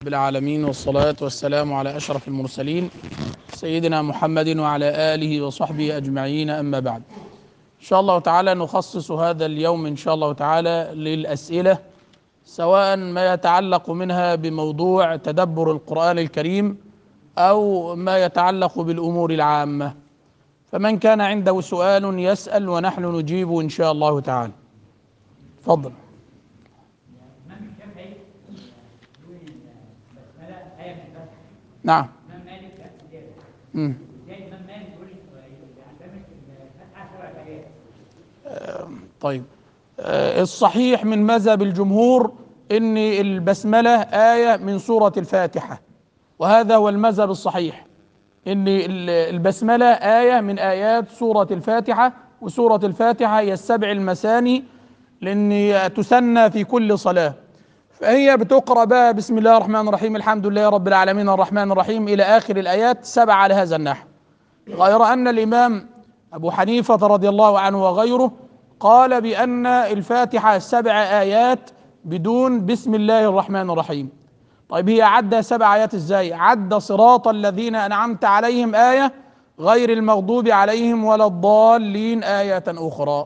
رب العالمين والصلاة والسلام على أشرف المرسلين سيدنا محمد وعلى آله وصحبه أجمعين أما بعد إن شاء الله تعالى نخصص هذا اليوم إن شاء الله تعالى للأسئلة سواء ما يتعلق منها بموضوع تدبر القرآن الكريم أو ما يتعلق بالأمور العامة فمن كان عنده سؤال يسأل ونحن نجيب إن شاء الله تعالى تفضل نعم مم. آه، طيب آه، الصحيح من مذهب الجمهور ان البسمله ايه من سوره الفاتحه وهذا هو المذهب الصحيح ان ال- البسمله ايه من ايات سوره الفاتحه وسوره الفاتحه هي السبع المثاني لان تسنى في كل صلاه فهي بتقرا بقى بسم الله الرحمن الرحيم الحمد لله رب العالمين الرحمن الرحيم الى اخر الايات سبع على هذا النحو غير ان الامام ابو حنيفه رضي الله عنه وغيره قال بان الفاتحه سبع ايات بدون بسم الله الرحمن الرحيم طيب هي عدى سبع ايات ازاي عدى صراط الذين انعمت عليهم ايه غير المغضوب عليهم ولا الضالين ايه اخرى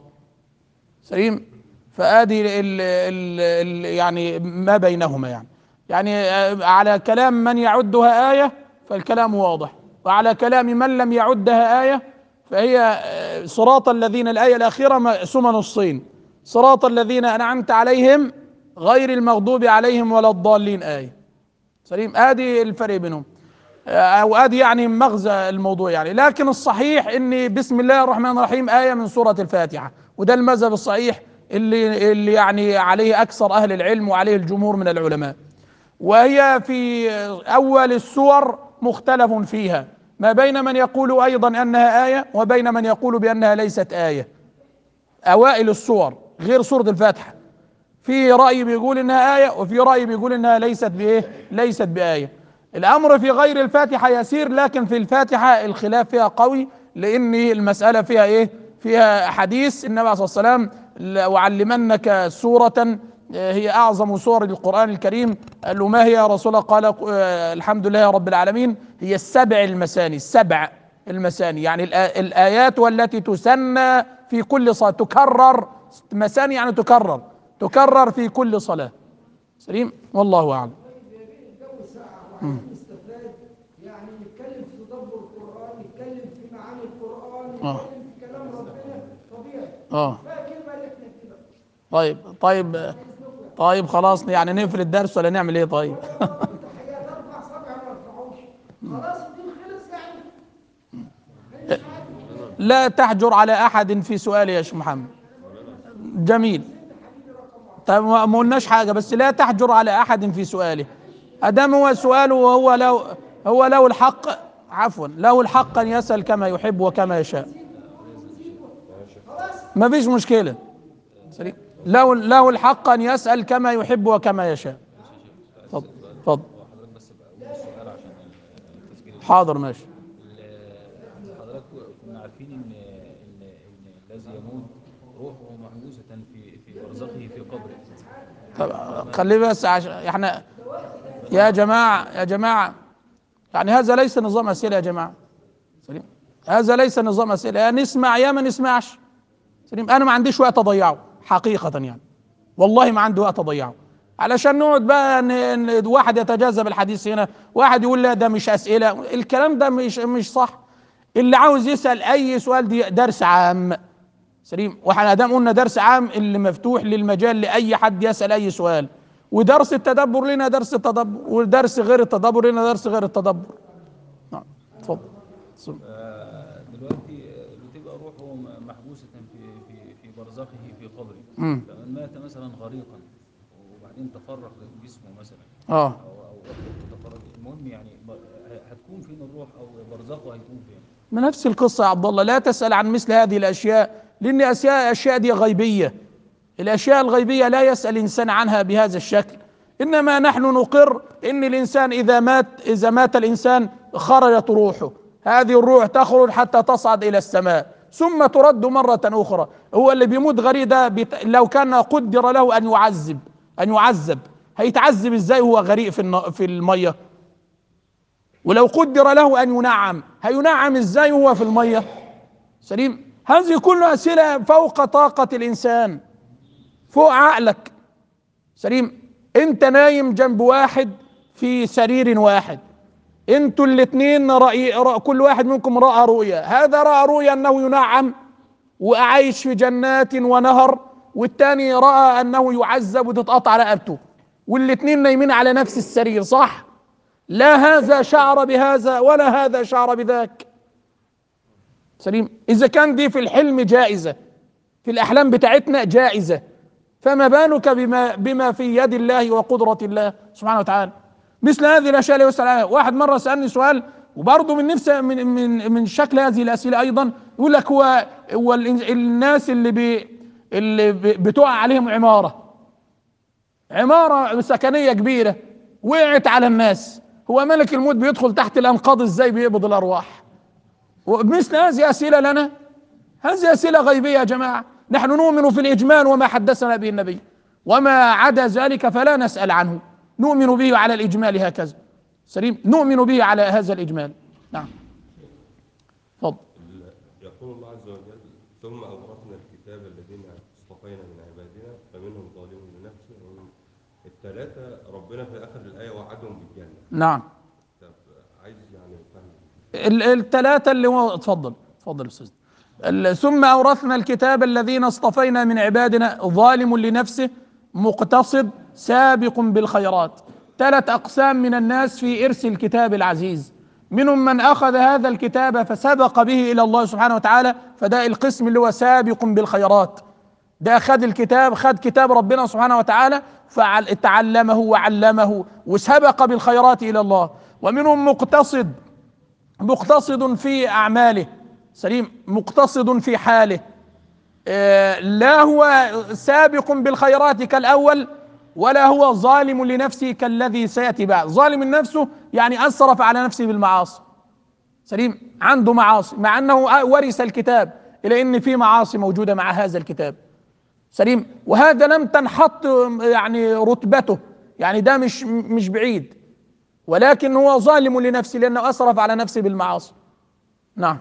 سليم فادي ال ال ال يعني ما بينهما يعني يعني آه، على كلام من يعدها آية فالكلام واضح وعلى كلام من لم يعدها آية فهي آه، صراط الذين الآية الأخيرة مقسومة نصين صراط الذين أنعمت عليهم غير المغضوب عليهم ولا الضالين آية سليم ادي الفرق بينهم آه، او ادي يعني مغزى الموضوع يعني لكن الصحيح ان بسم الله الرحمن الرحيم ايه من سوره الفاتحه وده المذهب الصحيح اللي اللي يعني عليه اكثر اهل العلم وعليه الجمهور من العلماء وهي في اول السور مختلف فيها ما بين من يقول ايضا انها ايه وبين من يقول بانها ليست ايه اوائل السور غير سوره الفاتحه في رأي بيقول انها آية وفي رأي بيقول انها ليست بإيه؟ ليست بآية. الأمر في غير الفاتحة يسير لكن في الفاتحة الخلاف فيها قوي لأن المسألة فيها إيه؟ فيها حديث النبي صلى الله عليه وسلم وعلمنك سورة آه، هي أعظم سور القرآن الكريم قال له ما هي يا رسول الله قال آه، الحمد لله رب العالمين هي السبع المثاني السبع المثاني يعني الآ- الآيات والتي تسنى في كل صلاة تكرر مثاني يعني تكرر تكرر في كل صلاة سليم والله أعلم جو ساعة وعايزين نستفاد يعني نتكلم في تدبر القرآن نتكلم في معاني القرآن آه. نتكلم في كلام ربنا طبيعي اه فكلمة لكنا كده طيب طيب طيب خلاص يعني نقفل الدرس ولا نعمل ايه طيب تحيات أربع سبع ما يرفعوش خلاص الدين خلص يعني لا تحجر على احد في سؤال يا شيخ محمد جميل طيب ما ما قلناش حاجه بس لا تحجر على احد في سؤاله ادام هو سؤاله وهو لو هو له الحق عفوا له الحق ان يسال كما يحب وكما يشاء ما فيش مشكله سليم له له الحق ان يسال كما يحب وكما يشاء اتفضل اتفضل حاضر ماشي حضرتك كنا عارفين ان ان ان الذي يموت روحه محبوسه في في برزخه في قبره طب خليه بس عشان احنا يا جماعه يا جماعه يعني هذا ليس نظام اسئله يا جماعه سليم هذا ليس نظام اسئله يا نسمع يا ما نسمعش سليم انا ما عنديش وقت اضيعه حقيقه يعني والله ما عندي وقت اضيعه علشان نقعد بقى ان إن واحد يتجاذب الحديث هنا واحد يقول لا ده مش اسئله الكلام ده مش مش صح اللي عاوز يسال اي سؤال دي درس عام سليم واحنا دام قلنا درس عام اللي مفتوح للمجال لاي حد يسال اي سؤال ودرس التدبر لنا درس التدبر ودرس غير التدبر لنا درس غير التدبر نعم اتفضل آه، دلوقتي آه، بتبقى روحه م- محبوسه في في في برزخه في قبره مم. فمن مات مثلا غريقا وبعدين تفرغ جسمه مثلا اه او او تفرغ المهم يعني ب- هتكون فين الروح او برزخه هيكون فين ما نفس القصة يا عبد الله لا تسأل عن مثل هذه الأشياء لأن أشياء أشياء دي غيبية الأشياء الغيبية لا يسأل الإنسان عنها بهذا الشكل إنما نحن نقر إن الإنسان إذا مات إذا مات الإنسان خرجت روحه هذه الروح تخرج حتى تصعد إلى السماء ثم ترد مرة أخرى هو اللي بيموت غريب ده بيت... لو كان قدر له أن يعذب أن يعذب هيتعذب ازاي وهو غريق في الن- في الميه ولو قدر له ان ينعم هينعم ازاي وهو في الميه سليم هذه كلها اسئله فوق طاقه الانسان فوق عقلك سليم انت نايم جنب واحد في سرير واحد انتوا الاثنين رأي رأ كل واحد منكم راى رؤيا هذا راى رؤيا انه ينعم وعايش في جنات ونهر والتاني راى انه يعذب وتتقطع رقبته والاثنين نايمين على نفس السرير صح لا هذا شعر بهذا ولا هذا شعر بذاك سليم اذا كان دي في الحلم جائزه في الاحلام بتاعتنا جائزه فما بالك بما بما في يد الله وقدره الله سبحانه وتعالى مثل هذه الاشياء اللي يسال عليها واحد مره سالني سؤال وبرضه من نفس من من من شكل هذه الاسئله ايضا يقول لك هو هو ال- الناس اللي بي اللي بي- بتقع عليهم عماره عماره سكنيه كبيره وقعت على الناس هو ملك الموت بيدخل تحت الانقاض ازاي بيقبض الارواح ومثل هذه اسئله لنا هذه اسئله غيبيه يا جماعه نحن نؤمن في الاجمال وما حدثنا به النبي وما عدا ذلك فلا نسال عنه نؤمن به على الاجمال هكذا سليم نؤمن به على هذا الاجمال نعم تفضل يقول الله عز وجل ثم أورثنا الكتاب الذين اصطفينا من عبادنا فمنهم ظالم لنفسه ومنهم الثلاثة ربنا في آخر الآية وعدهم بالجنة نعم طب عايز يعني فهم ال- الثلاثة اللي هو اتفضل اتفضل يا استاذ ال- ثم أورثنا الكتاب الذين اصطفينا من عبادنا ظالم لنفسه مقتصد سابق بالخيرات ثلاث أقسام من الناس في إرث الكتاب العزيز منهم من أخذ هذا الكتاب فسبق به إلى الله سبحانه وتعالى فده القسم اللي هو سابق بالخيرات ده خد الكتاب خد كتاب ربنا سبحانه وتعالى فتعلمه وعلمه وسبق بالخيرات إلى الله ومنهم مقتصد مقتصد في اعماله سليم مقتصد في حاله آه، لا هو سابق بالخيرات كالاول ولا هو ظالم لنفسه كالذي سياتي بعد ظالم لنفسه يعني اسرف على نفسه بالمعاصي سليم عنده معاصي مع انه ورث الكتاب الى ان في معاصي موجوده مع هذا الكتاب سليم وهذا لم تنحط يعني رتبته يعني ده مش مش بعيد ولكن هو ظالم لنفسه لانه اسرف على نفسه بالمعاصي نعم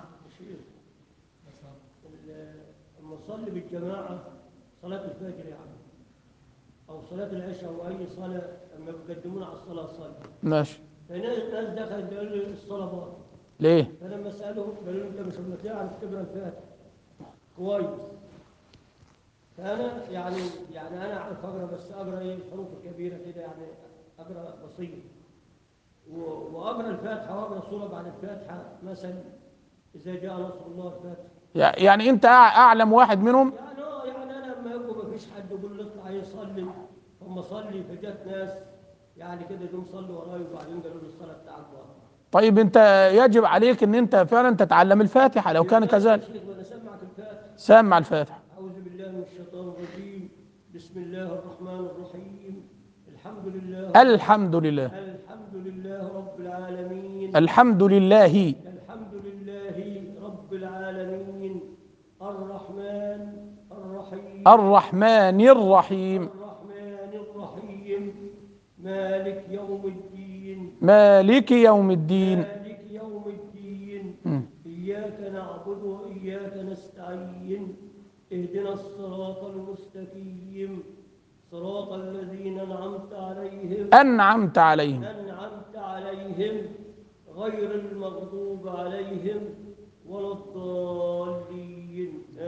لما نصلي بالجماعة صلاة الفجر يعني أو صلاة العشاء أو أي صلاة لما يقدمونا على الصلاة صلي ماشي فناس ناس دخلت قالوا لي الصلاة باطلة ليه فلما سألهم قالوا لي أنت مش لما تعرف تقرأ الفاتحة كويس فأنا يعني يعني أنا أعرف أقرأ بس أقرأ إيه الحروف الكبيرة كده يعني أقرأ بسيط و- وأقرأ الفاتحة وأقرأ سورة بعد الفاتحة مثلا إذا جاء نصر الله الفاتحة يع- يعني انت أع- اعلم واحد منهم يعني اه يعني انا لما يبقوا ما فيش حد يقول لي اطلع يصلي هم صلي فجت ناس يعني كده جم صلوا وراي وبعدين قالوا لي الصلاه بتاعك باطله طيب انت يجب عليك ان انت فعلا تتعلم الفاتحه لو كان كذلك يا شيخ وانا سمعك الفاتحه سامع الفاتحه اعوذ بالله من الشيطان الرجيم بسم الله الرحمن الرحيم الحمد لله الحمد لله الحمد لله رب العالمين الحمد لله الحمد لله رب العالمين الرحمن الرحيم الرحمن الرحيم الرحمن الرحيم مالك يوم الدين مالك يوم الدين مالك يوم الدين مم. إياك نعبد وإياك نستعين اهدنا الصراط المستقيم صراط الذين أنعمت عليهم انعمت عليهم أنعمت عليهم غير المغضوب عليهم ولا الضالين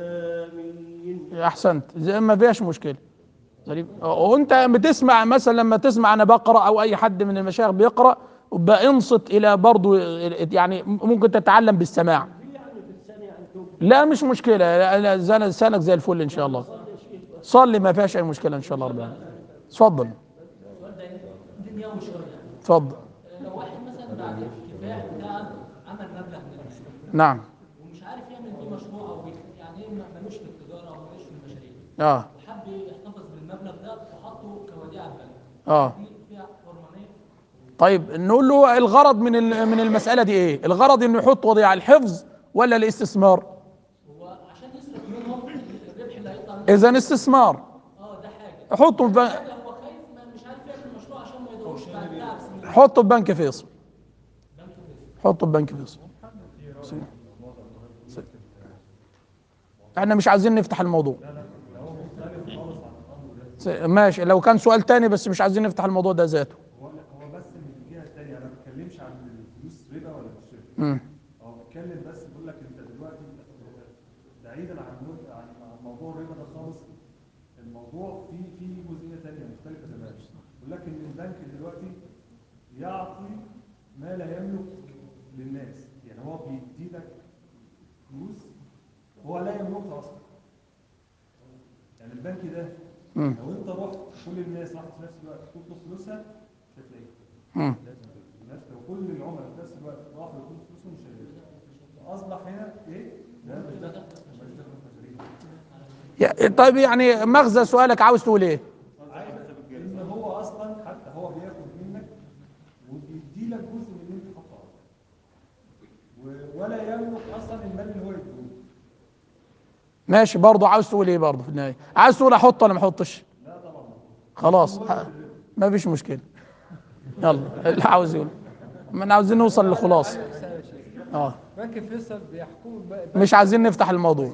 آمين احسنت زي ما فيهاش مشكله طيب وانت بتسمع مثلا لما تسمع انا بقرا او اي حد من المشايخ بيقرا بقى انصت الى برضه يعني ممكن تتعلم بالسماع في يعني في الثانية يعني توب لا مش مشكله لا- لا، زي- لسانك زي الفل ان شاء الله صلي ما فيهاش اي مشكله ان شاء الله رب العالمين اتفضل دنيوي شويه اتفضل لو واحد مثلا بعد الكفاح بتاعه عمل مبلغ من المال نعم ومش عارف يعمل بيه مشروع او بي- يعني ايه ما- ملوش في التجاره او ملوش في المشاريع اه وحب يحتفظ بالمبلغ ده وحطه كوديعه في البنك اه دي فيها حرمانيه طيب نقول له الغرض من ال- من المساله دي ايه الغرض انه يحط وضيع الحفظ ولا الاستثمار هو عشان يصرف منهم الربح اللي هيطلع منه اذا استثمار اه ده حاجه يحطهم في حاجه هو خايف ما مش عارف يعمل حطه في بنك فيصل حطه في بنك فيصل سي- سي. احنا مش عايزين نفتح الموضوع سي- ماشي لو كان سؤال تاني بس مش عايزين نفتح الموضوع ده ذاته هو هو بس من الجهه الثانيه انا ما بتكلمش عن الفلوس ربا ولا مش ربا مم. هو بيتكلم بس بيقول لك انت دلوقتي بعيدا عن مو- عن عن موضوع الربا ده خالص الموضوع في في جزئيه ثانيه مختلفه تماما بيقول لك ان البنك دلوقتي يعطي ما لا يملك للناس يعني هو بيدي لك فلوس هو لا يملكها اصلا يعني البنك ده مم. لو انت رحت كل الناس راحت في نفس الوقت تطلب فلوسها مش هتلاقيها مم. الناس لو كل العملاء في نفس الوقت راحوا يطلبوا فلوسهم مش هيلاقوا اصبح هنا ايه؟ ده مش دخل مش دخل مشاريع يا- طيب يعني مغزى سؤالك عاوز تقول ايه ان هو اصلا حتى هو بياخد منك وبيدي لك جزء من اللي انت حاطه و- ولا يملك اصلا المال اللي هو يديه ماشي برضه عاوز تقول ايه برضه في النهايه عاوز تقول احط ولا ما احطش لا طبعا خلاص ه- ما فيش مشكله يلا اللي عاوز يقول ما عاوزين نوصل لخلاصه اه بنك فيصل بيحكموا الب- مش عايزين نفتح الموضوع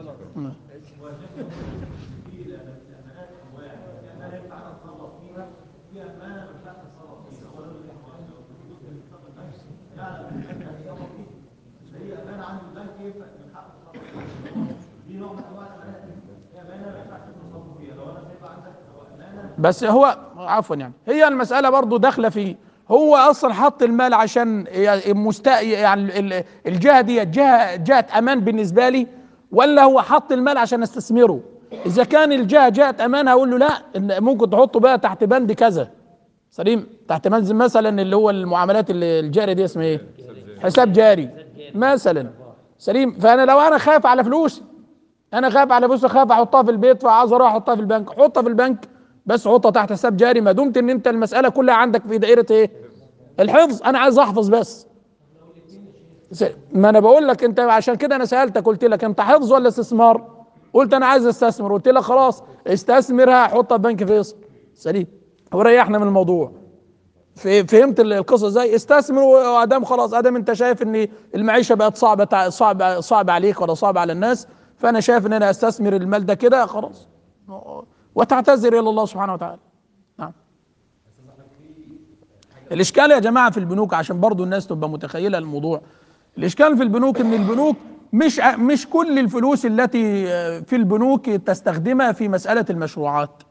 بس هو عفوا يعني هي المسألة برضو داخلة فيه هو أصلا حط المال عشان ي- مست يعني ال- الجهة دي جهة جهة أمان بالنسبة لي ولا هو حط المال عشان استثمره إذا كان الجهة جهة أمان هقول له لا إن ممكن تحطه بقى تحت بند كذا سليم تحت منزل مثلا اللي هو المعاملات اللي الجاري دي اسمها ايه حساب جاري مثلا سليم فانا لو انا خايف على فلوسي انا خايف على فلوسي خايف احطها في البيت فعاوز اروح احطها في البنك حطها في البنك بس حطها تحت حساب جاري ما دمت ان انت المساله كلها عندك في دائره ايه الحفظ انا عايز احفظ بس س- ما انا بقول لك انت عشان كده انا سالتك قلت لك انت حفظ ولا استثمار قلت انا عايز استثمر قلت لك خلاص استثمرها حطها في بنك فيصل سليم وريحنا من الموضوع ف- فهمت ال- القصه ازاي استثمر وادام خلاص ادام انت شايف ان المعيشه بقت صعبه تع- صعبه صعبه عليك ولا صعبه على الناس فانا شايف ان انا استثمر المال ده كده خلاص وتعتذر الى الله سبحانه وتعالى نعم الاشكال يا جماعه في البنوك عشان برضو الناس تبقى متخيله الموضوع الاشكال في البنوك ان البنوك مش مش كل الفلوس التي في البنوك تستخدمها في مساله المشروعات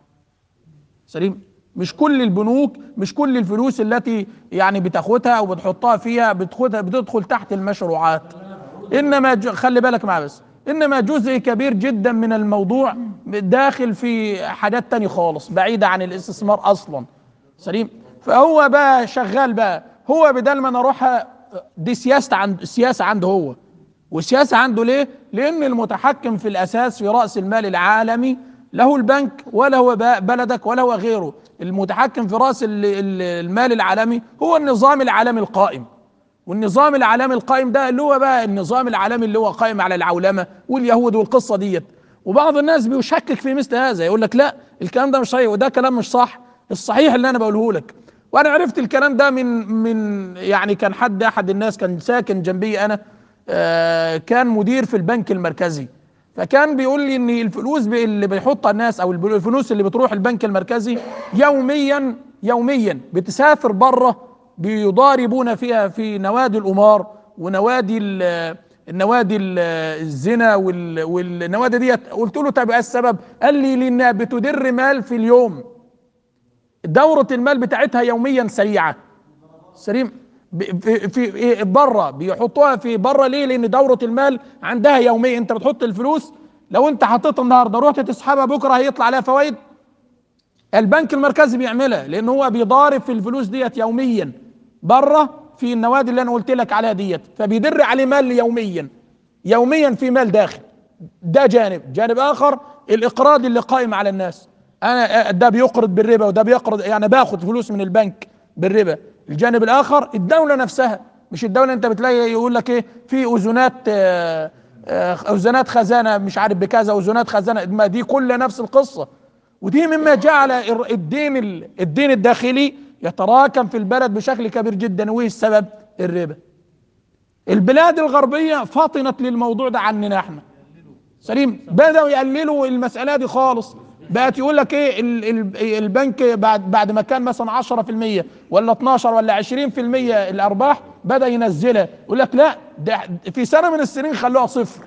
سليم مش كل البنوك مش كل الفلوس التي يعني بتاخدها او بتحطها فيها بتاخدها بتدخل تحت المشروعات انما ج- خلي بالك معايا بس انما جزء كبير جدا من الموضوع داخل في حاجات تانية خالص بعيدة عن الاستثمار اصلا سليم فهو بقى شغال بقى هو بدل ما انا اروح دي سياسة عند سياسة عنده هو والسياسة عنده ليه؟ لأن المتحكم في الأساس في رأس المال العالمي له البنك ولا هو ب- بلدك ولا هو غيره المتحكم في رأس ال- ال- المال العالمي هو النظام العالمي القائم والنظام العالمي القائم ده اللي هو بقى النظام العالمي اللي هو قائم على العولمة واليهود والقصة ديت وبعض الناس بيشكك في مثل هذا يقول لك لا الكلام ده مش صحيح وده كلام مش صح الصحيح اللي انا بقوله لك وانا عرفت الكلام ده من من يعني كان حد احد الناس كان ساكن جنبي انا آه، كان مدير في البنك المركزي فكان بيقول لي ان الفلوس بي- اللي بيحطها الناس او الب- الفلوس اللي بتروح البنك المركزي يوميا يوميا بتسافر بره بيضاربون فيها في نوادي القمار ونوادي ال- النوادي ال- الزنا وال- والنوادي ديت قلت له طب ايه السبب؟ قال لي لانها بتدر مال في اليوم دورة المال بتاعتها يوميا سريعة سليم ب- في في إيه بره بيحطوها في بره ليه؟ لان دوره المال عندها يوميه انت بتحط الفلوس لو انت حطيتها النهارده رحت تسحبها بكره هيطلع عليها فوائد البنك المركزي بيعملها لان هو بيضارب في الفلوس ديت يوميا بره في النوادي اللي انا قلت لك عليها ديت فبيدر عليه مال يوميا يوميا في مال داخل ده جانب جانب اخر الاقراض اللي قائم على الناس انا ده بيقرض بالربا وده بيقرض يعني باخد فلوس من البنك بالربا الجانب الاخر الدوله نفسها مش الدوله انت بتلاقي يقول لك ايه في اذونات آه، آه، اذونات خزانه مش عارف بكذا اذونات خزانه ما دي كلها نفس القصه ودي مما جعل الر- الدين ال- الدين الداخلي يتراكم في البلد بشكل كبير جدا وايه السبب الربا البلاد الغربيه فطنت للموضوع ده عننا احنا سليم بداوا يقللوا المساله دي خالص بقت يقول لك ايه ال- ال- البنك بعد بعد ما كان مثلا 10% ولا 12 ولا 20% الارباح بدا ينزلها يقول لك لا ده في سنه من السنين خلوها صفر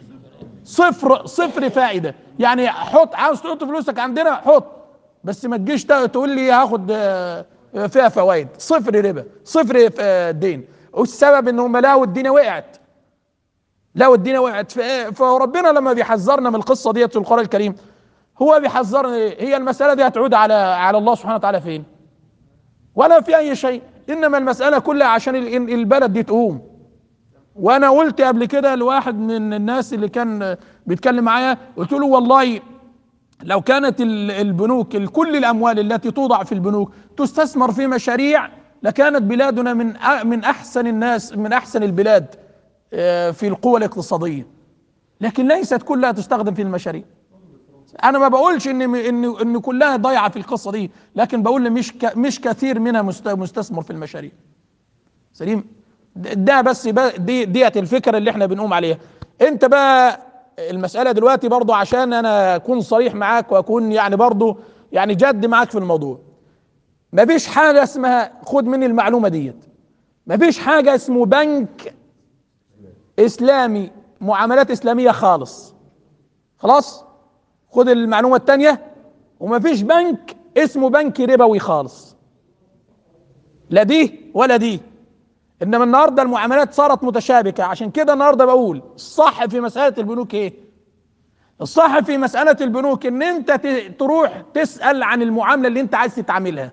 صفر صفر فائده يعني حط عاوز تحط فلوسك عندنا حط بس ما تجيش تا- تقول لي هاخد آه، فيها فوائد صفر ربا صفر آه، دين والسبب ان هم لقوا الدنيا وقعت لو الدنيا وقعت ف- فربنا لما بيحذرنا من القصه ديت في القران الكريم هو بيحذرنا إيه؟ هي المساله دي هتعود على على الله سبحانه وتعالى فين؟ ولا في اي شيء انما المساله كلها عشان ال- البلد دي تقوم وانا قلت قبل كده لواحد من الناس اللي كان بيتكلم معايا قلت له والله لو كانت ال- البنوك ال- كل الاموال التي توضع في البنوك تستثمر في مشاريع لكانت بلادنا من أ- من احسن الناس من احسن البلاد آه، في القوة الاقتصادية لكن ليست كلها تستخدم في المشاريع انا ما بقولش ان ان ان كلها ضايعه في القصه دي لكن بقول مش ك- مش كثير منها مست- مستثمر في المشاريع سليم د- ده بس بقى- دي ديت الفكره اللي احنا بنقوم عليها انت بقى المساله دلوقتي برضو عشان انا اكون صريح معاك واكون يعني برضو يعني جد معاك في الموضوع مفيش حاجه اسمها خد مني المعلومه ديت مفيش حاجه اسمه بنك اسلامي معاملات اسلاميه خالص خلاص خد المعلومه الثانيه ومفيش بنك اسمه بنك ربوي خالص لا دي ولا دي انما النهارده المعاملات صارت متشابكه عشان كده النهارده بقول الصح في مساله البنوك ايه الصح في مساله البنوك ان انت ت- تروح تسال عن المعامله اللي انت عايز تتعاملها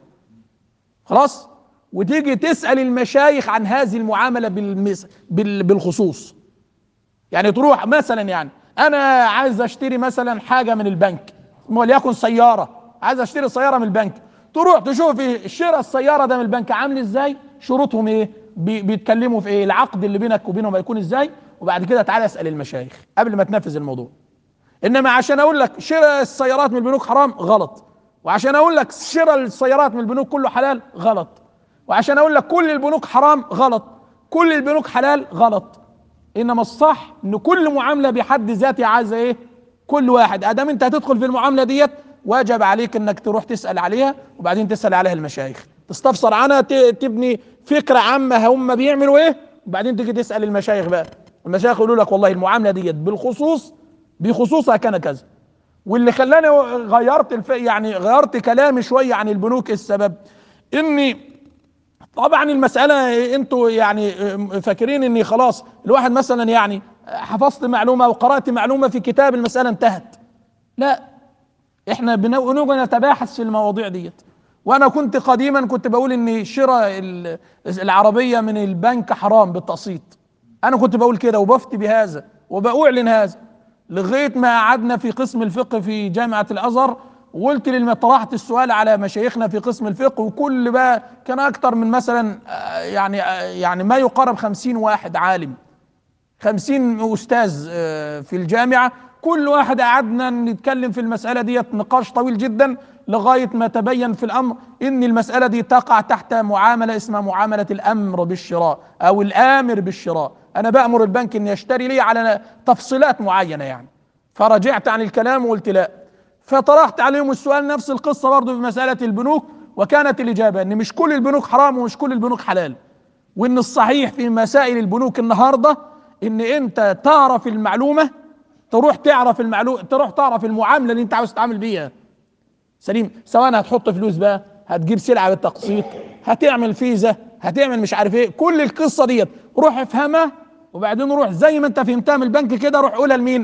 خلاص وتيجي تسال المشايخ عن هذه المعامله بالمس... بال... بالخصوص يعني تروح مثلا يعني انا عايز اشتري مثلا حاجه من البنك وليكن سياره عايز اشتري سياره من البنك تروح تشوف إيه شراء السياره ده من البنك عامل ازاي شروطهم ايه بي- بيتكلموا في ايه العقد اللي بينك وبينهم هيكون ازاي وبعد كده تعالى اسال المشايخ قبل ما تنفذ الموضوع انما عشان اقول لك شراء السيارات من البنوك حرام غلط وعشان اقول لك شراء السيارات من البنوك كله حلال غلط وعشان اقول لك كل البنوك حرام غلط كل البنوك حلال غلط انما الصح ان كل معامله بحد ذاتها عايزه ايه كل واحد ادام انت هتدخل في المعامله ديت واجب عليك انك تروح تسال عليها وبعدين تسال عليها المشايخ تستفسر عنها ت- تبني فكره عامه هم بيعملوا ايه وبعدين تيجي تسال المشايخ بقى المشايخ يقولوا لك والله المعامله ديت بالخصوص بخصوصها كان كذا واللي خلاني غيرت الف... يعني غيرت كلامي شويه عن البنوك السبب اني طبعا المسألة انتوا يعني فاكرين اني خلاص الواحد مثلا يعني حفظت معلومة وقرأت معلومة في كتاب المسألة انتهت لا احنا بنو- بنقعد نتباحث في المواضيع ديت وانا كنت قديما كنت بقول ان شراء ال- العربية من البنك حرام بالتقسيط انا كنت بقول كده وبفتي بهذا وبأعلن هذا لغاية ما قعدنا في قسم الفقه في جامعة الازهر وقلت للم طرحت السؤال على مشايخنا في قسم الفقه وكل بقى كان اكتر من مثلا آه، يعني آه، يعني ما يقارب خمسين واحد عالم خمسين أستاذ آه، في الجامعة كل واحد قعدنا نتكلم في المسألة ديت نقاش طويل جدا لغاية ما تبين في الأمر إن المسألة دي تقع تحت معاملة اسمها معاملة الأمر بالشراء أو الآمر بالشراء أنا بأمر البنك إن يشتري لي على تفصيلات معينة يعني فرجعت عن الكلام وقلت لا فطرحت عليهم السؤال نفس القصة برضه في مسألة البنوك وكانت الإجابة إن مش كل البنوك حرام ومش كل البنوك حلال وإن الصحيح في مسائل البنوك النهاردة إن أنت تعرف المعلومة تروح تعرف المعلومة تروح تعرف المعاملة اللي أنت عاوز تتعامل بيها سليم سواء هتحط فلوس بقى هتجيب سلعة بالتقسيط هتعمل فيزا هتعمل مش عارف ايه كل القصة ديت روح افهمها وبعدين روح زي ما انت فهمتها من البنك كده روح قولها لمين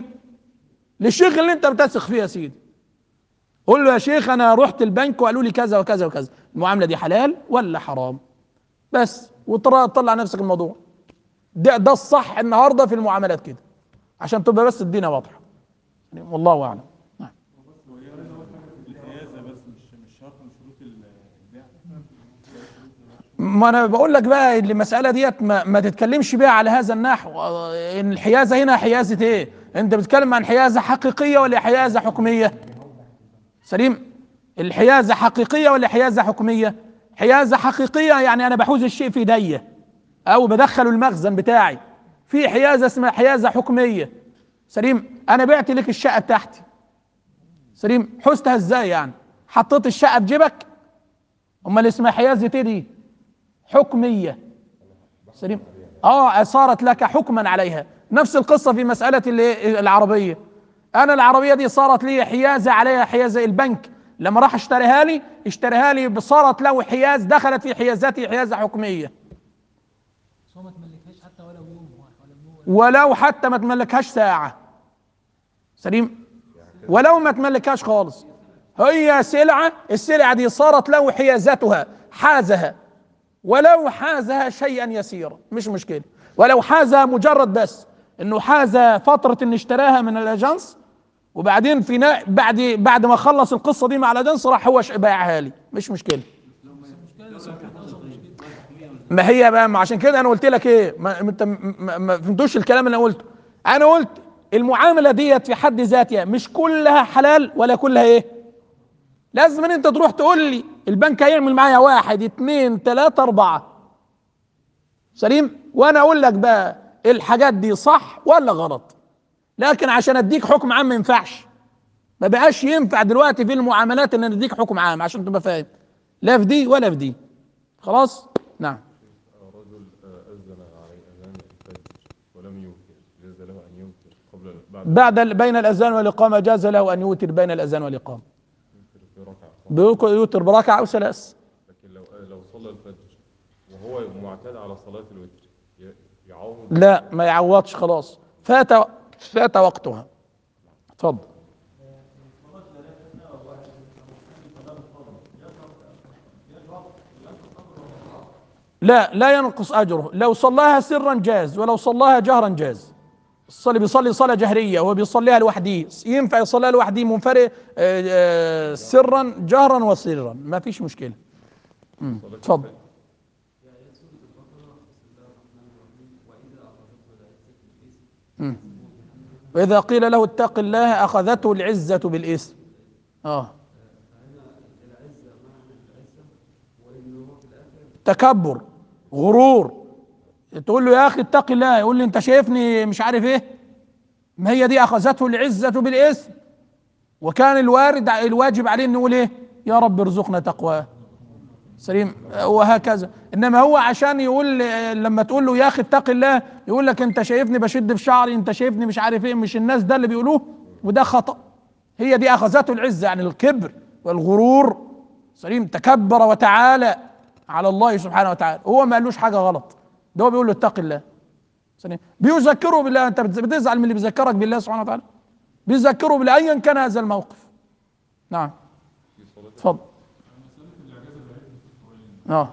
للشيخ اللي انت بتثق فيه يا سيدي قول له يا شيخ انا رحت البنك وقالوا لي كذا وكذا وكذا المعامله دي حلال ولا حرام بس وطلع نفسك الموضوع ده ده الصح النهارده في المعاملات كده عشان تبقى بس الدنيا واضحه يعني والله اعلم نعم. الحيازه بس مش مش شرط من شروط البيع ما انا بقول لك بقى اللي المساله ديت ما, ما تتكلمش بيها على هذا النحو آه، ان الحيازه هنا حيازه ايه انت بتتكلم عن حيازه حقيقيه ولا حيازه حكميه سليم الحيازه حقيقيه ولا حيازه حكميه حيازه حقيقيه يعني انا بحوز الشيء في ايديا او بدخله المخزن بتاعي في حيازه اسمها حيازه حكميه سليم انا بعت لك الشقه بتاعتي سليم حوزتها ازاي يعني حطيت الشقه في جيبك امال اسمها حيازه ايه دي حكميه سليم اه صارت لك حكما عليها نفس القصه في مساله اللي- العربيه انا العربيه دي صارت لي حيازه عليها حيازه البنك لما راح اشتريها لي اشتريها لي صارت له حياز دخلت في حيازتي حيازه حكميه بس هو ما تملكهاش حتى ولو يوم واحد ولا يوم ولو حتى ما تملكهاش ساعة سليم ولو ما تملكهاش خالص هي سلعة السلعة دي صارت له حيازتها حازها ولو حازها شيئا يسيرا مش مشكلة ولو حازها مجرد بس انه حاز فترة ان اشتراها من الاجانس وبعدين في نا... بعد بعد ما خلص القصة دي مع الاجانس راح هو ش- بايعها لي مش مشكلة ما هي بقى ما عشان كده انا قلت لك ايه ما ما انت ما, ما فهمتوش الكلام اللي انا قلته انا قلت المعامله ديت في حد ذاتها مش كلها حلال ولا كلها ايه لازم ان انت تروح تقول لي البنك هيعمل معايا واحد اتنين تلاته اربعه سليم وانا اقول لك بقى الحاجات دي صح ولا غلط لكن عشان اديك حكم عام ما ينفعش ما بقاش ينفع دلوقتي في المعاملات ان اديك حكم عام عشان تبقى فاهم لا في دي ولا في دي خلاص نعم رجل أذن عليه أذان الفجر ولم يوتر جاز له أن يوتر قبل بعد بعد ال- بين الاذان والاقامه جاز له ان يوتر بين الاذان والاقامه يوتر في ركعة بيوك- يوتر بركعه او ثلاث لكن لو لو صلى الفجر وهو معتاد على صلاة الوتر ي- يعوض لا ما يعوضش خلاص فات فات وقتها اتفضل لا لا ينقص اجره لو صلاها سرا جاز ولو صلاها جهرا جاز الصلي بيصلي صلاه جهريه وهو بيصليها لوحده ينفع يصليها لوحده منفرد آه، آه، سرا جهرا وسرا ما فيش مشكله مم، اتفضل مم. وإذا قيل له اتق الله أخذته العزة بالإثم آه تكبر غرور تقول له يا أخي اتق الله يقول لي أنت شايفني مش عارف إيه ما هي دي أخذته العزة بالإثم وكان الوارد الواجب عليه إنه يقول إيه يا رب ارزقنا تقواه سليم وهكذا انما هو عشان يقول لما تقول له يا اخي اتق الله يقول لك انت شايفني بشد في شعري انت شايفني مش عارف ايه مش الناس ده اللي بيقولوه وده خطا هي دي اخذته العزه يعني الكبر والغرور سليم تكبر وتعالى على الله سبحانه وتعالى هو ما قالوش حاجه غلط ده هو بيقول له اتق الله سليم بيذكره بالله انت بتزعل من اللي بيذكرك بالله سبحانه وتعالى بيذكره بالله ايا كان هذا الموقف نعم اتفضل اه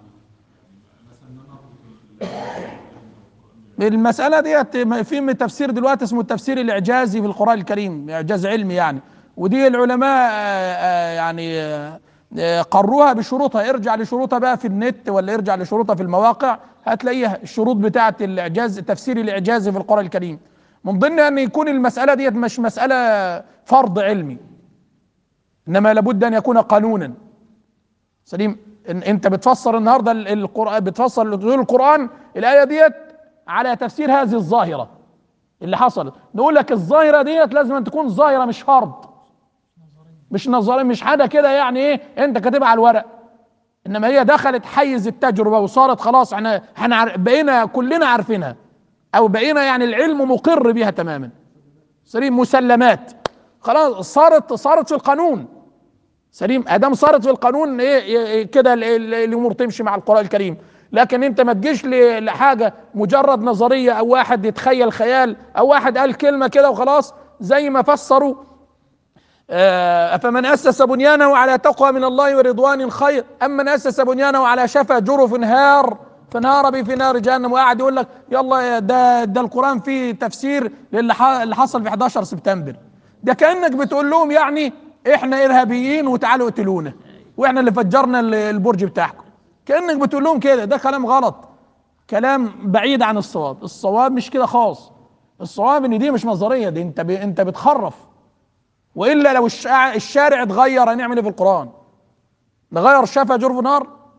المسألة ديت في من تفسير دلوقتي اسمه التفسير الإعجازي في القرآن الكريم إعجاز علمي يعني ودي العلماء آه، آه، يعني آه، آه، قروها بشروطها ارجع لشروطها بقى في النت ولا ارجع لشروطها في المواقع هتلاقيها الشروط بتاعة الإعجاز التفسير الإعجازي في القرآن الكريم من ضمنها أن يكون المسألة ديت مش مسألة فرض علمي إنما لابد أن يكون قانونا سليم إن انت بتفسر النهارده ال- القران بتفسر نزول القران الايه ديت على تفسير هذه الظاهره اللي حصلت نقول لك الظاهره ديت لازم أن تكون ظاهره مش فرض مش نظريه مش حاجه كده يعني ايه انت كاتبها على الورق انما هي دخلت حيز التجربه وصارت خلاص احنا احنا عار- بقينا كلنا عارفينها او بقينا يعني العلم مقر بها تماما سليم مسلمات خلاص صارت صارت في القانون سليم ادام صارت في القانون ايه إيه كده ال- ال- الامور تمشي مع القران الكريم لكن انت ما تجيش ل- لحاجه مجرد نظريه او واحد يتخيل خيال او واحد قال كلمه كده وخلاص زي ما فسروا آه، أفمن أسس بنيانه على تقوى من الله ورضوان خير أم من أسس بنيانه على شفا جرف نهار فنهار به في نار جهنم وقاعد يقول لك يلا يا ده ده القرآن فيه تفسير للي ح- اللي حصل في 11 سبتمبر ده كأنك بتقول لهم يعني احنا إرهابيين وتعالوا اقتلونا واحنا اللي فجرنا ال- البرج بتاعكم كأنك بتقول لهم كده ده كلام غلط كلام بعيد عن الصواب الصواب مش كده خالص الصواب ان دي مش نظريه دي انت ب... انت بتخرف والا لو الشارع, الشارع اتغير هنعمل ايه في القران نغير شفا جرف نار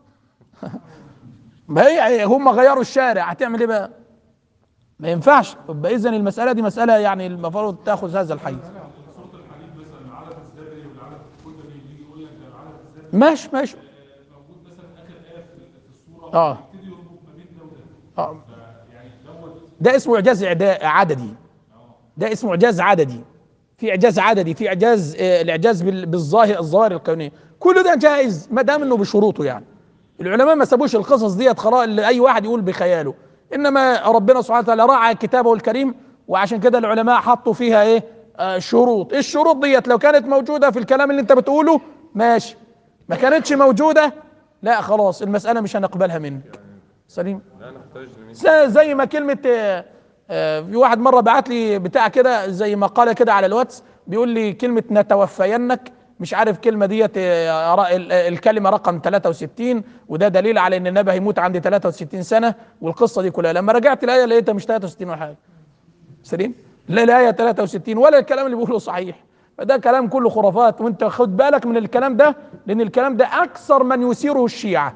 ما هي هم غيروا الشارع هتعمل ايه بقى؟ ما ينفعش يبقى اذا المساله دي مساله يعني المفروض تاخذ هذا الحيز سورة الحديد مثلا العدد الذري والعدد الكتبي يجي يقول لك ده العدد الذري ماشي ماشي موجود مثلا اخر ايه في في السوره اه يبتدي يربط ما بين ده وده اه يعني دوت ده اسمه اعجاز إعدا- عددي ده اسمه اعجاز عددي في اعجاز عددي في اعجاز آه، الاعجاز بال- بالظاهر الظواهر الكونيه كل ده جائز ما دام انه بشروطه يعني العلماء ما سابوش القصص ديت خلاص اللي اي واحد يقول بخياله انما ربنا سبحانه وتعالى راعى كتابه الكريم وعشان كده العلماء حطوا فيها ايه آه شروط الشروط ديت لو كانت موجوده في الكلام اللي انت بتقوله ماشي ما كانتش موجوده لا خلاص المساله مش هنقبلها منك سليم لا نحتاج لمثل زي زي ما كلمة آه، آه، في واحد مرة بعت لي بتاع كده زي مقالة كده على الواتس بيقول لي كلمة نتوفينك مش عارف كلمة ديت آه، را- ال- الكلمة رقم 63 وده دليل على ان النبي هيموت عند 63 سنة والقصة دي كلها لما رجعت الآية لقيتها مش 63 ولا حاجة سليم لا الآية 63 ولا الكلام اللي بيقوله صحيح فده كلام كله خرافات وانت خد بالك من الكلام ده لان الكلام ده اكثر من يثيره الشيعه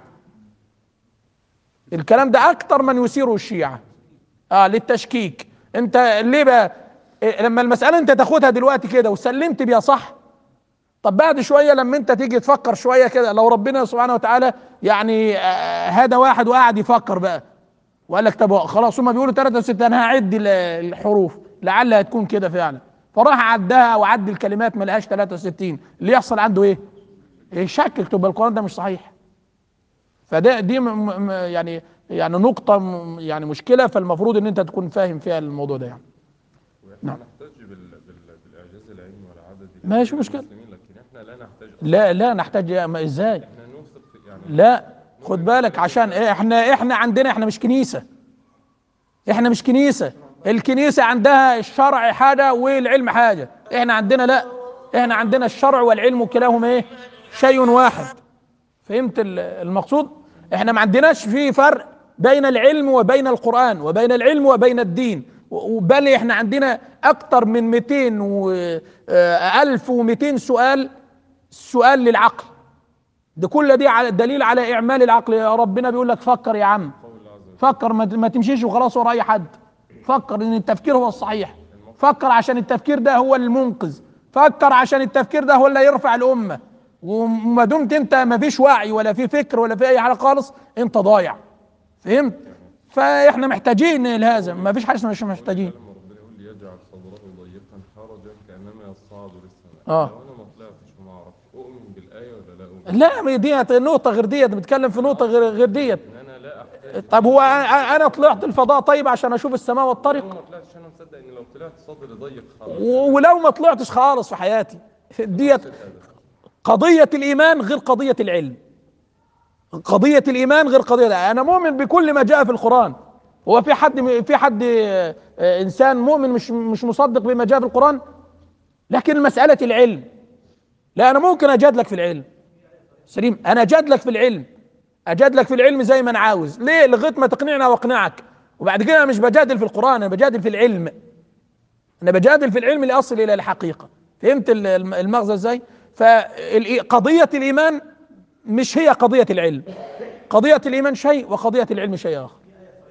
الكلام ده اكتر من يثيره الشيعة اه للتشكيك انت ليه بقى إيه لما المسألة انت تاخدها دلوقتي كده وسلمت بيها صح طب بعد شوية لما انت تيجي تفكر شوية كده لو ربنا سبحانه وتعالى يعني آه هذا واحد وقاعد يفكر بقى وقال لك طب خلاص هم بيقولوا 63 انا هعد ال- الحروف لعلها تكون كده فعلا فراح عدها وعد الكلمات ما لقاش 63 اللي يحصل عنده ايه؟ يشكك تبقى القرآن ده مش صحيح فده دي م م يعني يعني نقطة م- يعني مشكلة فالمفروض ان انت تكون فاهم فيها الموضوع ده يعني واحنا نعم. نحتاج بال... بال... بالاعجاز العلمي والعدد ماشي مشكلة. المسلمين لكن احنا لا نحتاج لا لا نحتاج ما ازاي احنا نوثق في- يعني لا خد بالك عشان إيه احنا احنا عندنا احنا مش كنيسة احنا مش كنيسة الكنيسة عندها الشرع حاجة والعلم حاجة احنا عندنا لا احنا عندنا الشرع والعلم كلاهما ايه شيء واحد فهمت ال- المقصود احنا ما عندناش في فرق بين العلم وبين القرآن وبين العلم وبين الدين و- بل احنا عندنا اكتر من 200 و آه، 1200 سؤال سؤال للعقل ده كل دي على دليل على اعمال العقل يا ربنا بيقول لك فكر يا عم فكر ما ما تمشيش وخلاص ورا اي حد فكر ان التفكير هو الصحيح فكر عشان التفكير ده هو المنقذ فكر عشان التفكير ده هو اللي يرفع الامه وما دمت انت ما فيش وعي ولا في فكر ولا في اي حاجه خالص انت ضايع فهمت فاحنا محتاجين لهذا ما فيش حاجه مش محتاجين لما ربنا يقول لي يجعل صدره ضيقا حرجا كانما يصعد للسماء آه. لو انا ما طلعتش وما اعرفش اؤمن بالايه ولا لا اؤمن لا ما ديت نقطه غير ديت بتكلم في نقطه غير غير ديت ان انا لا احتاج طب هو انا أنا طلعت الفضاء طيب عشان اشوف السماء والطريق لو ما طلعتش انا مصدق ان لو طلعت صدري ضيق خالص و- ولو ما طلعتش خالص في حياتي ديت قضية الإيمان غير قضية العلم قضية الإيمان غير قضية أنا مؤمن بكل ما جاء في القرآن هو في حد في حد آه، آه، إنسان مؤمن مش مش مصدق بما جاء في القرآن لكن مسألة العلم لا أنا ممكن أجادلك في العلم سليم أنا أجادلك في العلم أجادلك في العلم زي ما أنا عاوز ليه لغاية ما تقنعني وأقنعك وبعد كده أنا مش بجادل في القرآن أنا بجادل في العلم انا بجادل في العلم لاصل الى الحقيقه فهمت ال- الم- المغزى ازاي فقضيه الايمان مش هي قضيه العلم قضيه الايمان شيء وقضيه العلم شيء اخر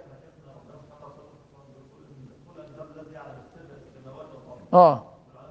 اه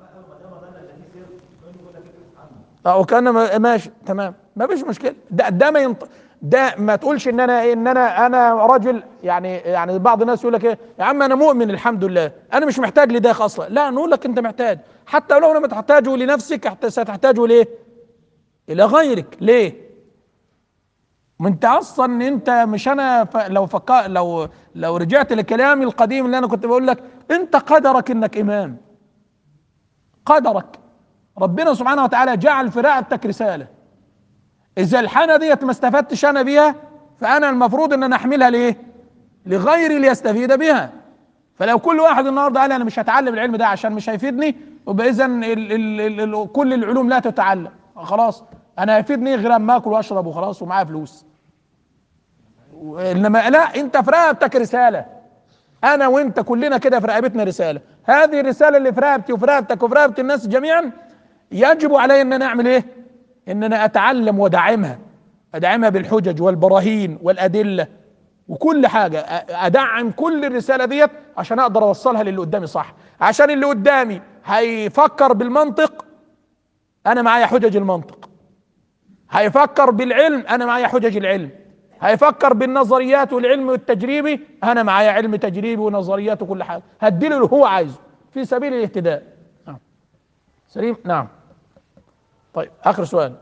اه وكان ما- ماشي تمام ما فيش مشكله ده ده ما ينط... ده ما تقولش ان انا ان انا انا راجل يعني يعني بعض الناس يقول لك ايه يا عم انا مؤمن الحمد لله انا مش محتاج لده اصلا لا نقول لك انت محتاج حتى لو لم تحتاجه لنفسك حتى ستحتاجه ليه الى غيرك ليه ما انت اصلا انت مش انا ف... لو فكا... لو لو رجعت لكلامي القديم اللي انا كنت بقول لك انت قدرك انك امام قدرك ربنا سبحانه وتعالى جعل في رقبتك رساله اذا الحاله ديت ما استفدتش انا بيها فانا المفروض ان انا احملها لايه لغيري ليستفيد بها فلو كل واحد النهارده قال انا مش هتعلم العلم ده عشان مش هيفيدني يبقى اذا ال ال ال ال كل العلوم لا تتعلم خلاص انا هيفيدني غير اما اكل واشرب وخلاص ومعايا فلوس انما لا انت في رقبتك رساله انا وانت كلنا كده في رقبتنا رساله هذه الرساله اللي في رقبتي وفي رقبتك وفي رقبه الناس جميعا يجب علي ان انا اعمل ايه ان انا اتعلم وادعمها ادعمها بالحجج والبراهين والادله وكل حاجه أ- ادعم كل الرساله ديت عشان اقدر اوصلها للي قدامي صح عشان اللي قدامي هيفكر بالمنطق انا معايا حجج المنطق هيفكر بالعلم انا معايا حجج العلم هيفكر بالنظريات والعلم والتجريبي انا معايا علم تجريبي ونظريات وكل حاجه هديله اللي هو عايزه في سبيل الاهتداء نعم سليم نعم طيب اخر سؤال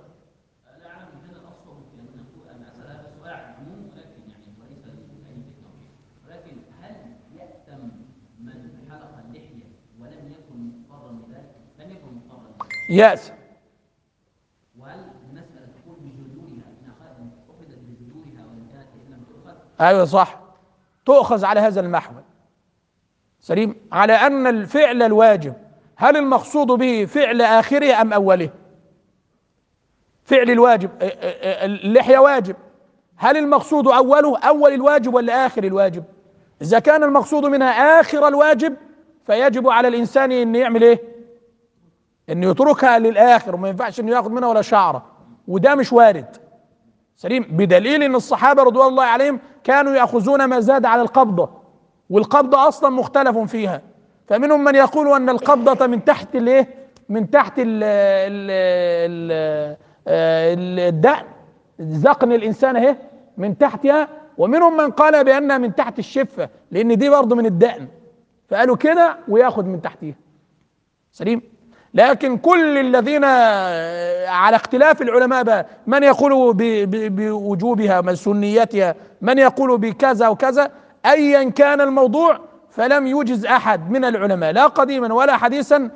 ولكن هل يأتم من حلق اللحية ولم يكن مضطرا لذلك؟ لم يكن مضطرا لذلك يأس وهل المسألة تكون بجذورها إن أخذ أخذت بجذورها وإن كانت إن لم تؤخذ ايوه صح تؤخذ على هذا المحور سليم على ان الفعل الواجب هل المقصود به فعل اخره ام اوله فعل الواجب ا- ا- ا- اللحيه واجب هل المقصود اوله اول الواجب ولا اخر الواجب اذا كان المقصود منها اخر الواجب فيجب على الانسان ان يعمل ايه ان يتركها للاخر وما ينفعش انه ياخذ منها ولا شعره وده مش وارد سليم بدليل ان الصحابه رضوان الله عليهم كانوا ياخذون ما زاد على القبضه والقبضه اصلا مختلف فيها فمنهم من يقول ان القبضه من تحت الايه من تحت ال ال ال ال- الدقن ذقن الانسان اهي من تحتها ومنهم من قال بانها من تحت الشفه لان دي برضه من الدقن فقالوا كده وياخذ من تحتها سليم لكن كل الذين على اختلاف العلماء بقى من يقول ب- ب- بوجوبها من سنيتها من يقول بكذا وكذا ايا كان الموضوع فلم يجز احد من العلماء لا قديما ولا حديثا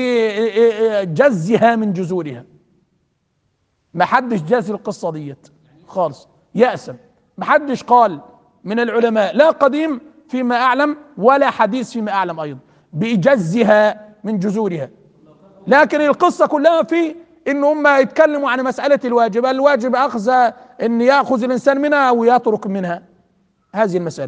بجزها من جذورها ما حدش جاز القصه ديت خالص يأسم ما حدش قال من العلماء لا قديم فيما اعلم ولا حديث فيما اعلم ايضا بجزها من جذورها لكن القصة كلها في ان هم يتكلموا عن مسألة الواجب الواجب اخذ ان ياخذ الانسان منها او يترك منها هذه المسألة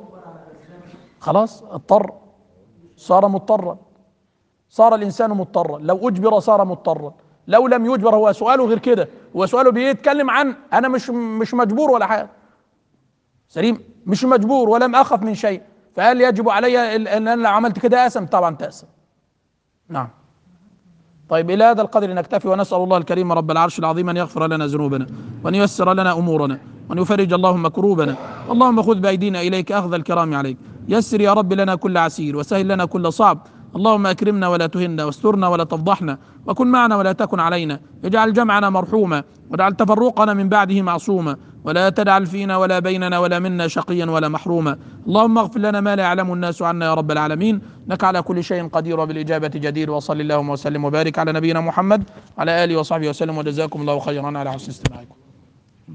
خلاص اضطر صار مضطرا صار الانسان مضطرا لو اجبر صار مضطرا لو لم يجبر هو سؤاله غير كده هو سؤاله بيتكلم عن انا مش مش مجبور ولا حاجه سليم مش مجبور ولم اخف من شيء فهل يجب علي ال- ان انا لو عملت كده اسم طبعا تاسم نعم طيب إلى هذا القدر نكتفي ونسأل الله الكريم رب العرش العظيم أن يغفر لنا ذنوبنا وأن ييسر لنا أمورنا وأن يفرج اللهم كروبنا اللهم خذ بأيدينا إليك أخذ الكرام عليك يسر يا رب لنا كل عسير وسهل لنا كل صعب اللهم أكرمنا ولا تهنا واسترنا ولا تفضحنا وكن معنا ولا تكن علينا اجعل جمعنا مرحوما واجعل تفرقنا من بعده معصوما ولا تجعل فينا ولا بيننا ولا منا شقيا ولا محروما اللهم اغفر لنا ما لا يعلم الناس عنا يا رب العالمين انك على كل شيء قدير وبالاجابه جدير وصل اللهم وسلم وبارك على نبينا محمد وعلى اله وصحبه وسلم وجزاكم الله خيرا على حسن استماعكم